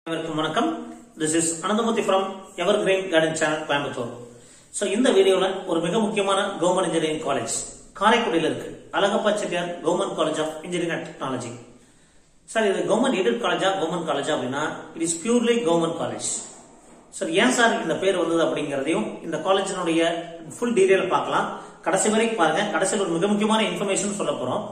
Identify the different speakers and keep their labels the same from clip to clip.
Speaker 1: அனைவருக்கும் வணக்கம் this is Ananthamurthy from evergreen garden channel Coimbatore so இந்த வீடியோல ஒரு மிக முக்கியமான கவர்மெண்ட் இன்ஜினியரிங் காலேஜ் காரைக்குடியில் இருக்கு Alagappa Chettiar government college of engineering and technology sir இது கவர்மெண்ட் எய்டட் காலேஜா கவர்மெண்ட் காலேஜா அப்படின்னா it is purely government college sir ஏன் சார் இந்த பேர் வந்தது அப்படிங்கறதையும் இந்த காலேஜினுடைய ஃபுல் டீடைல் பார்க்கலாம் கடைசி வரைக்கும் பாருங்க கடைசியில் ஒரு மிக முக்கியமான இன்ஃபர்மேஷன் சொல்ல போறோம்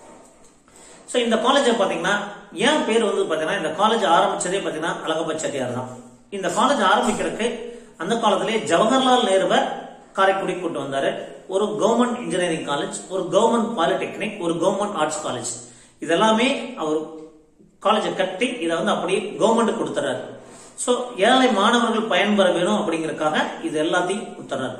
Speaker 1: சோ இந்த காலேஜ் பாத்தீங்கன்னா ஏன் பேர் வந்து பாத்தீங்கன்னா இந்த காலேஜ் ஆரம்பிச்சதே பாத்தீங்கன்னா அழகப்பா செட்டியார் தான் இந்த காலேஜ் ஆரம்பிக்கிறதுக்கு அந்த காலத்திலே ஜவஹர்லால் நேருவை காரைக்குடி கூட்டு வந்தாரு ஒரு கவர்மெண்ட் இன்ஜினியரிங் காலேஜ் ஒரு கவர்மெண்ட் பாலிடெக்னிக் ஒரு கவர்மெண்ட் ஆர்ட்ஸ் காலேஜ் இதெல்லாமே அவர் காலேஜை கட்டி இதை வந்து அப்படியே கவர்மெண்ட் கொடுத்துறாரு சோ ஏழை மாணவர்கள் பயன்பெற வேணும் அப்படிங்கறதுக்காக இது எல்லாத்தையும் கொடுத்துறாரு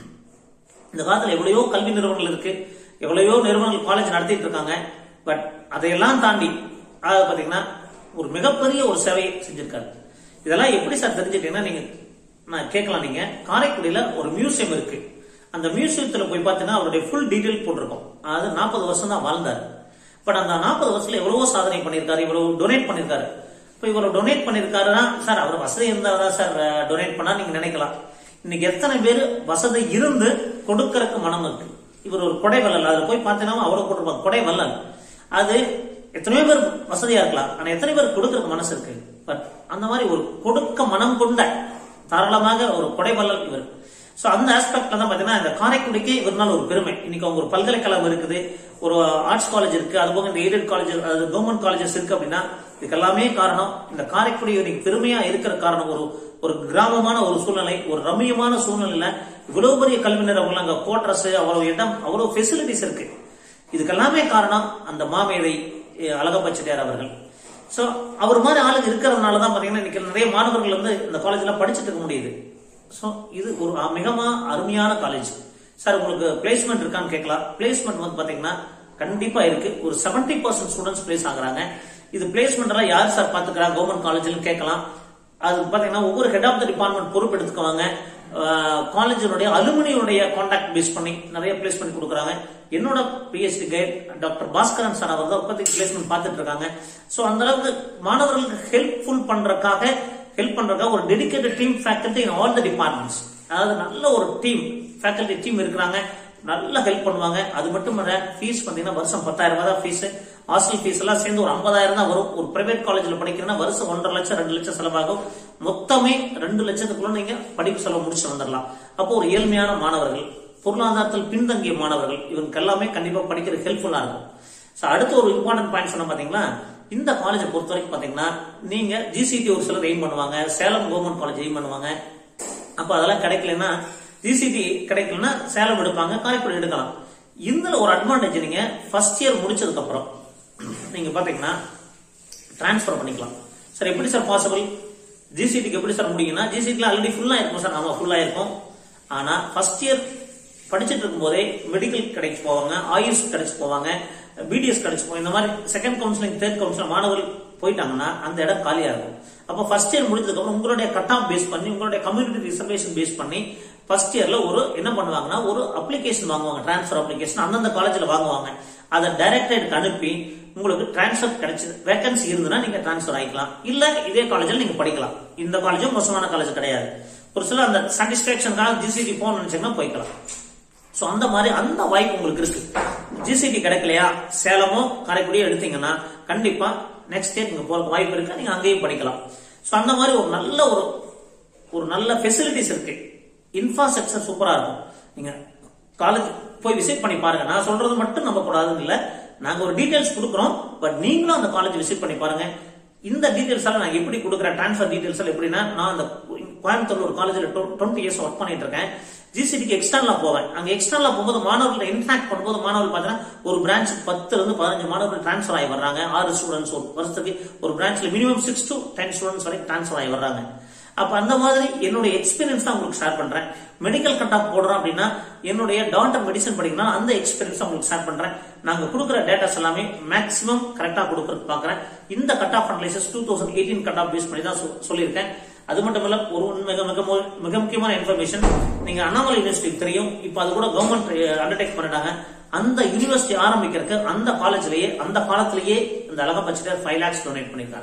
Speaker 1: இந்த காலத்துல எவ்வளவோ கல்வி நிறுவனங்கள் இருக்கு எவ்வளவோ நிறுவனங்கள் காலேஜ் நடத்திட்டு இருக்காங்க பட் அதையெல்லாம் தாண்டி அதாவது பாத்தீங்கன்னா ஒரு மிகப்பெரிய ஒரு சேவையை செஞ்சிருக்காரு இதெல்லாம் எப்படி சார் தெரிஞ்சுட்டீங்கன்னா நீங்க நான் கேட்கலாம் நீங்க காரைக்குடியில ஒரு மியூசியம் இருக்கு அந்த மியூசியத்துல போய் பார்த்தீங்கன்னா அவருடைய ஃபுல் டீடைல் போட்டிருக்கோம் அதாவது நாற்பது வருஷம் தான் வாழ்ந்தாரு பட் அந்த நாற்பது வருஷத்துல எவ்வளவோ சாதனை பண்ணியிருக்காரு இவ்வளவு டொனேட் பண்ணியிருக்காரு இப்போ இவர் டொனேட் பண்ணியிருக்காருன்னா சார் அவர் வசதி இருந்தாதான் சார் டொனேட் பண்ணா நீங்க நினைக்கலாம் இன்னைக்கு எத்தனை பேர் வசதி இருந்து கொடுக்கறதுக்கு மனம் இருக்கு இவர் ஒரு கொடை வள்ளல் அதுல போய் பார்த்தீங்கன்னா அவ்வளவு போட்டிருப்பாங்க கொடை வள்ளல் அது எத்தனையோ பேர் வசதியா இருக்கலாம் ஆனா எத்தனை பேர் கொடுக்கறதுக்கு மனசு இருக்கு பட் அந்த மாதிரி ஒரு கொடுக்க மனம் கொண்ட தாராளமாக ஒரு கொடை வள்ளல் இவர் சோ அந்த ஆஸ்பெக்ட்ல தான் பாத்தீங்கன்னா இந்த காரைக்குடிக்கு இவர்னால ஒரு பெருமை இன்னைக்கு அவங்க ஒரு பல்கலைக்கழகம் இருக்குது ஒரு ஆர்ட்ஸ் காலேஜ் இருக்கு அது போக இந்த எய்டட் காலேஜ் அது கவர்மெண்ட் காலேஜஸ் இருக்கு அப்படின்னா இதுக்கு எல்லாமே காரணம் இந்த காரைக்குடி இன்னைக்கு பெருமையா இருக்கிற காரணம் ஒரு ஒரு கிராமமான ஒரு சூழ்நிலை ஒரு ரம்மியமான சூழ்நிலையில இவ்வளவு பெரிய கல்வி நிறுவனங்கள் அங்க கோட்ரஸ் அவ்வளவு இடம் அவ்வளவு ஃபெசிலிட்டிஸ் இருக்கு இதுக்கெல்லாமே காரணம் அந்த மாமேதை அஹ், அழகப்பா செட்டியார் அவர்கள் சோ அவர் மாதிரி ஆளுங்க இருக்கிறதுனால தான் பாத்தீங்கன்னா இன்னைக்கு நிறைய மாணவர்கள் வந்து இந்த காலேஜ்ல படிச்சுட்டு இருக்க முடியுது சோ இது ஒரு அ- மிகமா அருமையான காலேஜ் சார் உங்களுக்கு பிளேஸ்மெண்ட் இருக்கான்னு கேட்கலாம் பிளேஸ்மெண்ட் வந்து பாத்தீங்கன்னா கண்டிப்பா இருக்கு ஒரு 70% பர்சன்ட் ஸ்டூடெண்ட்ஸ் பிளேஸ் ஆகுறாங்க இது பிளேஸ்மெண்ட் எல்லாம் யார் சார் பாத்துக்கிறா கவர்மெண்ட் காலேஜ்ல கேட்கலாம் அது பாத்தீங்கன்னா ஒவ்வொரு ஹெட் ஆஃப் த டிபார்ட்மெண்ட் பொறுப்பு எடுத்துக்குவாங்க காலேஜினுடைய அலுமினியுடைய கான்டாக்ட் பேஸ் பண்ணி நிறைய பிளேஸ் பண்ணி கொடுக்குறாங்க என்னோட PST guide doctor Bhaskaran sir அவர் தான் உற்பத்தி பிளேஸ்மெண்ட் பார்த்துட்டு இருக்காங்க சோ அந்த அளவுக்கு மாணவர்களுக்கு ஹெல்ப்ஃபுல் பண்றதுக்காக ஹெல்ப் பண்றதுக்காக ஒரு dedicated team faculty in all the departments அதாவது நல்ல ஒரு டீம் ஃபேக்கல்டி டீம் இருக்கிறாங்க நல்ல ஹெல்ப் பண்ணுவாங்க அது மட்டும் இல்ல ஃபீஸ் பாத்தீங்கன்னா வருஷம் பத்தாயிரம் ரூபாய் தான் ஃபீஸ் ஹாஸ்டல் ஃபீஸ் எல்லாம் சேர்ந்து ஒரு ஐம்பதாயிரம் தான் வரும் ஒரு பிரைவேட் காலேஜ்ல படிக்கிறீங்கன்னா வருஷம் ஒன்றரை லட்சம் ரெண்டு லட்சம் செலவாகும் மொத்தமே ரெண்டு லட்சத்துக்குள்ள நீங்க படிப்பு செலவு முடிச்சு வந்துடலாம் அப்போ ஒரு ஏழ்மையான மாணவர்கள் பொருளாதாரத்தில் பின்தங்கிய மாணவர்கள் இவங்க எல்லாமே கண்டிப்பா படிக்கிறது ஹெல்ப்ஃபுல்லா இருக்கும் So, அடுத்து ஒரு இம்பார்ட்டன்ட் பாயிண்ட் சொன்ன பாத்தீங்களா இந்த காலேஜை பொறுத்த வரைக்கும் பாத்தீங்கன்னா நீங்க ஜிசிடி ஒரு சிலர் எய்ம் பண்ணுவாங்க சேலம் கவர்மெண்ட் காலேஜ் எய்ம் பண்ணுவாங்க அப்ப அதெல்லாம் கிடைக்கலன்னா ஜிசிடி கிடைக்கலன்னா சேலம் எடுப்பாங்க காரைக்குடி எடுக்கலாம் இதுல ஒரு அட்வான்டேஜ் நீங்க ஃபர்ஸ்ட் இயர் முடிச்சதுக்கு அப்புறம் நீங்க பாத்தீங்கன்னா டிரான்ஸ்ஃபர் பண்ணிக்கலாம் சார் எப்படி சார் பாசிபிள் ஜிசிடிக்கு எப்படி சார் முடியும்னா ஜிசிடில ஆல்ரெடி ஃபுல்லா இருக்கும் சார் ஆமா ஃபுல்லா இருக்கும் ஆனா ஃபர்ஸ்ட் இயர் படிச்சுட்டு இருக்கும்போதே மெடிக்கல் கிடைச்சு போவாங்க ஆயுஷ் கிடைச்சு போவாங்க பிடிஎஸ் கிடைச்சு போவாங்க இந்த மாதிரி செகண்ட் கவுன்சிலிங் தேர்ட் கவுன்சிலிங் மாணவர்கள் போயிட்டாங்கன்னா அந்த இடம் காலியா இருக்கும் அப்போ ஃபர்ஸ்ட் இயர் முடிஞ்சதுக்கு அப்புறம் உங்களுடைய கட் ஆஃப் பேஸ் பண்ணி உங்களுடைய கம்யூனிட்டி ரிசர்வேஷன் பேஸ் பண்ணி ஃபர்ஸ்ட் இயர்ல ஒரு என்ன பண்ணுவாங்கன்னா ஒரு அப்ளிகேஷன் வாங்குவாங்க டிரான்ஸ்ஃபர் அப்ளிகேஷன் அந்தந்த காலேஜ்ல வாங்குவாங்க அதை டைரக்டரேட் அனுப்பி உங்களுக்கு டிரான்ஸ்ஃபர் கிடைச்சு வேகன்சி இருந்ததுன்னா நீங்க டிரான்ஸ்ஃபர் ஆகிக்கலாம் இல்ல இதே காலேஜில் நீங்க படிக்கலாம் இந்த காலேஜும் மோசமான காலேஜ் கிடையாது ஒரு சில அந்த சாட்டிஸ்பாக்சனுக்காக ஜிசிடி போகணும்னு நினைச்சீங்கன்னா போய்க்கலாம் சோ அந்த மாதிரி அந்த வாய்ப்பு உங்களுக்கு இருக்கு ஜிசிடி கிடைக்கலையா சேலமோ காரைக்குடியோ எடுத்தீங்கன்னா கண்டிப்பா நெக்ஸ்ட் இயர் நீங்க போறதுக்கு வாய்ப்பு இருக்கு நீங்க அங்கேயும் படிக்கலாம் சோ அந்த மாதிரி ஒரு நல்ல ஒரு ஒரு நல்ல ஃபெசிலிட்டிஸ் இருக்கு இன்ஃப்ராஸ்ட்ரக்சர் சூப்பரா இருக்கும் நீங்க காலேஜ் போய் விசிட் பண்ணி பாருங்க நான் சொல்றது மட்டும் நம்ப கூடாதுன்னு இல்ல நாங்க ஒரு டீடைல்ஸ் கொடுக்குறோம் பட் நீங்களும் அந்த காலேஜ் விசிட் பண்ணி பாருங்க இந்த டீடைல்ஸ் எல்லாம் நான் எப்படி கொடுக்குறேன் ட்ரான்ஸ்ஃபர் டீடைல்ஸ் எல்லாம் எப்படின்னா நான் அந்த கோயம்புத்தூர்ல ஒரு காலேஜ்ல டுவெண்ட்டி இயர்ஸ் ஒர்க் பண்ணிட்டு இருக்கேன் ஜிசிடிக்கு எக்ஸ்டர்னலா போவேன் அங்க எக்ஸ்டர்னலா போகும்போது மாணவர்களை இன்ட்ராக்ட் பண்ணும்போது மாணவர்கள் பார்த்தீங்கன்னா ஒரு பிரான்ச் பத்துல இருந்து பதினஞ்சு மாணவர்கள் டிரான்ஸ்ஃபர் ஆகி வர்றாங்க ஆறு ஸ்டூடெண்ட்ஸ் ஒரு வருஷத்துக்கு ஒரு பிரான்ச்ல minimum six to ten students வரைக்கும் டிரான்ஸ்ஃபர் ஆகி வர்றாங்க அப்ப அந்த மாதிரி என்னுடைய எக்ஸ்பீரியன்ஸ் தான் உங்களுக்கு ஷேர் பண்றேன் மெடிக்கல் கட் ஆஃப் போடுறோம் அப்படின்னா என்னுடைய டாக்டர் மெடிசன் படிக்கணும் அந்த எக்ஸ்பீரியன்ஸ் உங்களுக்கு ஷேர் பண்றேன் நாங்க கொடுக்குற டேட்டாஸ் எல்லாமே மேக்ஸிமம் கரெக்டா கொடுக்கறது பாக்குறேன் இந்த cut off analysis two thousand eighteen cut off base பண்ணி தான் சொ- சொல்லியிருக்கேன் அது மட்டும் இல்ல ஒரு மிக மிக மு- மிக முக்கியமான இன்ஃபர்மேஷன் நீங்க அண்ணாமலை யூனிவர்சிட்டி தெரியும் இப்ப அது கூட கவர்மெண்ட் அண்டர்டேக் பண்ணிட்டாங்க அந்த யூனிவர்சிட்டி ஆரம்பிக்கிறதுக்கு அந்த காலேஜ்லயே அந்த காலத்திலேயே இந்த அழகப்பச்சிட்டர் ஃபைவ் லேக்ஸ் டொனேட் பண்ணிருக்காங்க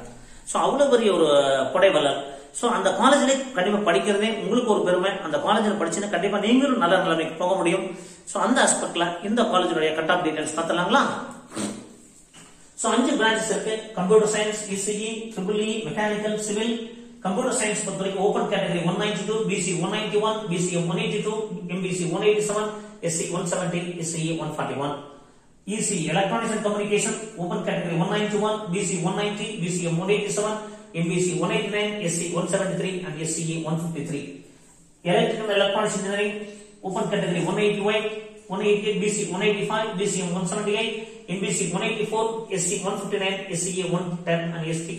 Speaker 1: ஸோ அவ்வளவு பெரிய ஒரு கொடைவல்லர் ஸோ அந்த காலேஜ்ல கண்டிப்பா படிக்கிறதே உங்களுக்கு ஒரு பெருமை அந்த காலேஜில் படிச்சுன்னா கண்டிப்பா நீங்களும் நல்ல நிலைமைக்கு போக முடியும் ஸோ அந்த ஆஸ்பெக்ட்ல இந்த காலேஜுடைய கட் ஆஃப் டீடைல்ஸ் பார்த்துலாங்களா ஸோ அஞ்சு பிரான்ச்சஸ் இருக்கு computer science ECE triple E mechanical civil computer science பொறுத்த வரைக்கும் open category one ninety two BC one ninety one BCM one eighty two MBC one eighty seven SC one seventy SCE one forty one EC Electronics and Communication Open Category 191 BC 190 BCM 187 MBC 189 SC 173 and SCE 153 Electrical and Electronics Engineering Open Category 188 188 BC 185 BCM 178 MBC 184 SC 159 SCE 110 and ST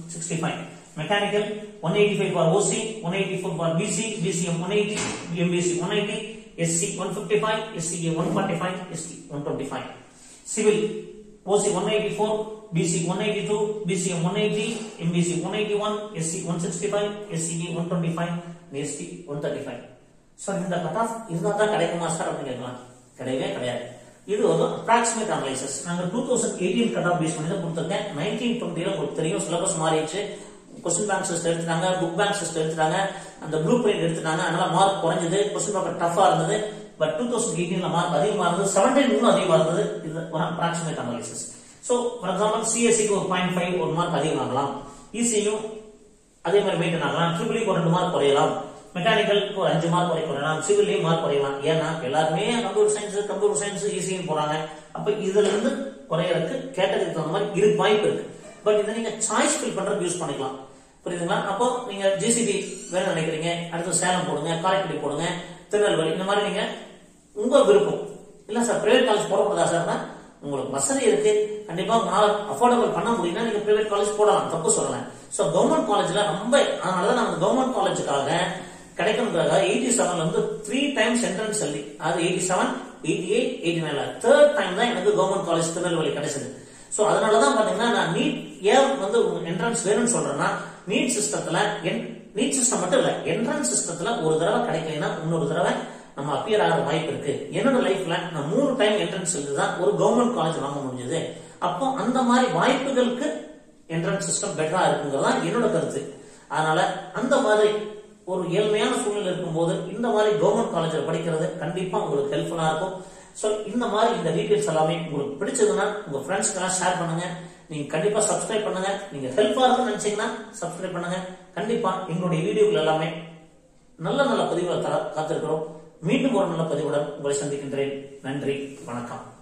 Speaker 1: 165 Mechanical 185 for OC 184 for BC BCM 180 MBC 190 SC 155 SCE 145 ST 125 Civil OC 184, BC 182, BCM 180, MBC 181, SC 165, SCE 125, and ST 135. So இந்த cut off இருந்தால் தான் கிடைக்குமா sir அப்படின்னு கேட்கலாம் கிடையவே கிடையாது இது ஒரு அப்ராக்சிமேட் அனலைசஸ் நாங்கள் two thousand eighteen cut off base பண்ணி தான் கொடுத்துருக்கேன் நைன்டீன் டுவெண்ட்டியில் உங்களுக்கு தெரியும் சிலபஸ் மாறிடுச்சு கொஸ்டின் பேங்க் சிஸ்டம் எடுத்துட்டாங்க புக் பேங்க் சிஸ்டம் எடுத்துட்டாங்க அந்த ப்ளூ பிரிண்ட் எடுத்துட்டாங்க அதனால மார்க் குறைஞ்சது கொஸ்டின் பேப்பர் டஃபா இருந்தது பட் டூ தௌசண்ட் எயிட்டீன்ல மார்க் அதிகமா இருந்தது செவன்டீன் இன்னும் அதிகமா இருந்தது இது ஒரு approximate analysis so for example சிஎஸ்சிக்கு ஒரு பாயிண்ட் ஃபைவ் ஒரு மார்க் அதிகமாகலாம் இசியும் அதே மாதிரி மெயின்டைன் ஆகலாம் ட்ரிபிளிக்கு ஒரு ரெண்டு மார்க் குறையலாம் மெக்கானிக்கலுக்கு ஒரு அஞ்சு மார்க் குறை குறையலாம் சிவிலையும் மார்க் குறையலாம் ஏன்னா எல்லாருமே கம்ப்யூட்டர் சயின்ஸ் கம்ப்யூட்டர் சயின்ஸ் ஈஸியும் போறாங்க அப்ப இதுல இருந்து குறையறதுக்கு கேட்டகரி தகுந்த மாதிரி இருக்கு வாய்ப்பு இருக்கு பட் இதை நீங்க சாய்ஸ் ஃபில் பண்றதுக்கு யூஸ் பண்ணிக்கலாம் புரியுதுங்களா அப்போ நீங்க ஜிசிபி வேணும்னு நினைக்கிறீங்க அடுத்து சேலம் போடுங்க காரைக்குடி போடுங்க திருநெல்வேலி இந்த மாதிரி நீங்க உங்க விருப்பம் இல்ல சார் பிரைவேட் காலேஜ் போடக்கூடாதா சார்னா உங்களுக்கு வசதி இருக்கு கண்டிப்பா உங்களால அஃபோர்டபுள் பண்ண முடியும்னா நீங்க பிரைவேட் காலேஜ் போடலாம் தப்பு சொல்லலாம் சோ கவர்மெண்ட் காலேஜ்ல ரொம்ப அதனாலதான் நாங்க கவர்மெண்ட் காலேஜுக்காக கிடைக்கணுங்கிறத எயிட்டி செவன்ல இருந்து த்ரீ டைம்ஸ் என்ட்ரன்ஸ் எழுதி அது eighty seven eighty eight eighty நைன்ல தேர்ட் டைம் தான் எனக்கு கவர்மெண்ட் காலேஜ் திருநெல்வேலி கிடைச்சது சோ அதனாலதான் பாத்தீங்கன்னா நான் நீட் ஏன் வந்து என்ட்ரன்ஸ் வேணும்னு சொல்றேன்னா நீட் சிஸ்டத்துல நீட் சிஸ்டம் மட்டும் இல்ல என்ட்ரன்ஸ் சிஸ்டத்துல ஒரு தடவை கிடைக்கலைன்னா இன்னொரு தடவை நம்ம அப்பியர் ஆகிற வாய்ப்பு இருக்கு என்னோட லைஃப்ல நான் மூணு டைம் என்ட்ரன்ஸ் எழுதுதான் ஒரு கவர்மெண்ட் காலேஜ் வாங்க முடிஞ்சது அப்போ அந்த மாதிரி வாய்ப்புகளுக்கு என்ட்ரன்ஸ் சிஸ்டம் பெட்டரா இருக்குங்கிறது தான் என்னோட கருத்து அதனால அந்த மாதிரி ஒரு ஏழ்மையான சூழ்நிலை இருக்கும்போது இந்த மாதிரி கவர்மெண்ட் காலேஜில் படிக்கிறது கண்டிப்பா உங்களுக்கு ஹெல்ப்ஃபுல்லா இருக்கும் ஸோ இந்த மாதிரி இந்த டீடைல்ஸ் எல்லாமே உங்களுக்கு பிடிச்சதுன்னா உங்க ஃப்ரெண்ட்ஸ்க்கெல்லாம் ஷேர் பண்ணுங்க நீங்க கண்டிப்பா சப்ஸ்கிரைப் பண்ணுங்க நீங்க ஹெல்ப்பா இருக்கும்னு நினைச்சீங்கன்னா சப்ஸ்கிரைப் பண்ணுங்க கண்டிப்பா எங்களுடைய வீடியோக்கள் எல்லாமே நல்ல நல்ல பதிவுகளை தர காத்திருக்கிறோம் மீண்டும் ஒரு நல்ல பதிவுடன் உங்களை சந்திக்கின்றேன் நன்றி வணக்கம்